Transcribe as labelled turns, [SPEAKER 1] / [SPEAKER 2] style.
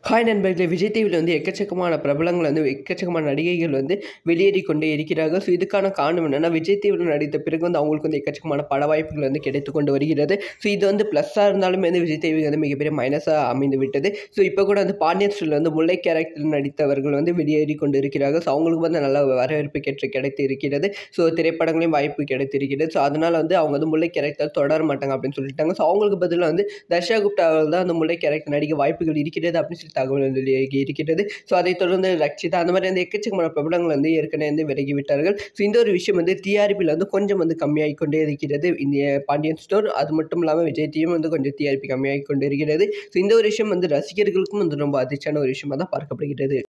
[SPEAKER 1] hi நண்பர்களே விஜய் டிவியில் வந்து எக்கச்சக்கமான பிரபலங்கள் வந்து எக்கச்சக்கமான நடிகைகள் வந்து வெளியேறி கொண்டே இருக்கிறார்கள் ஸோ இதுக்கான காரணம் என்னென்னா விஜய் டிவியில் நடித்த பிறகு வந்து அவங்களுக்கு வந்து எக்கச்சக்கமான பட வாய்ப்புகள் வந்து கிடைத்து கொண்டு வருகிறது ஸோ இது வந்து ப்ளஸ்ஸாக இருந்தாலுமே வந்து விஜய் டிவி வந்து மிகப்பெரிய மைனஸாக அமைந்து விட்டது ஸோ இப்போ கூட வந்து பாண்டியன் ஸ்டில் வந்து முல்லை கேரக்டரில் நடித்தவர்கள் வந்து வெளியேறி கொண்டு இருக்கிறார்கள் ஸோ அவங்களுக்கு வந்து நல்ல வரவேற்பு கேட்டு கிடைத்து இருக்கிறது ஸோ திரைப்படங்களையும் வாய்ப்பு கிடைத்திருக்கிறது ஸோ அதனால் வந்து அவங்க வந்து முல்லை கேரக்டர் தொடர மாட்டாங்க அப்படின்னு சொல்லிட்டாங்க ஸோ அவங்களுக்கு பதிலாக வந்து தர்ஷா குப்தா தான் அந்த முல்லை கேரக்டர் நடிக்க வாய்ப்புகள் இருக்கிறது அப்படின்னு சொல்லி தகவல் வந்து வெளியாகி இருக்கிறது ஸோ அதைத் தொடர்ந்து ரக்ஷிதா அந்த மாதிரி வந்து எக்கச்சக்கமான பிரபலங்கள் வந்து ஏற்கனவே வந்து விலகி விட்டார்கள் ஸோ இந்த ஒரு விஷயம் வந்து டிஆர்பியில் வந்து கொஞ்சம் வந்து கம்மியாகி கொண்டே இருக்கிறது இந்த பாண்டியன் ஸ்டோர் அது மட்டும் இல்லாமல் விஜய் டிவியும் வந்து கொஞ்சம் டிஆர்பி கம்மியாகி கொண்டே இருக்கிறது ஸோ இந்த ஒரு விஷயம் வந்து ரசிகர்களுக்கும் வந்து ரொம்ப அதிர்ச்சியான ஒரு விஷயமாக தான் பார்க்கப்படுகிறது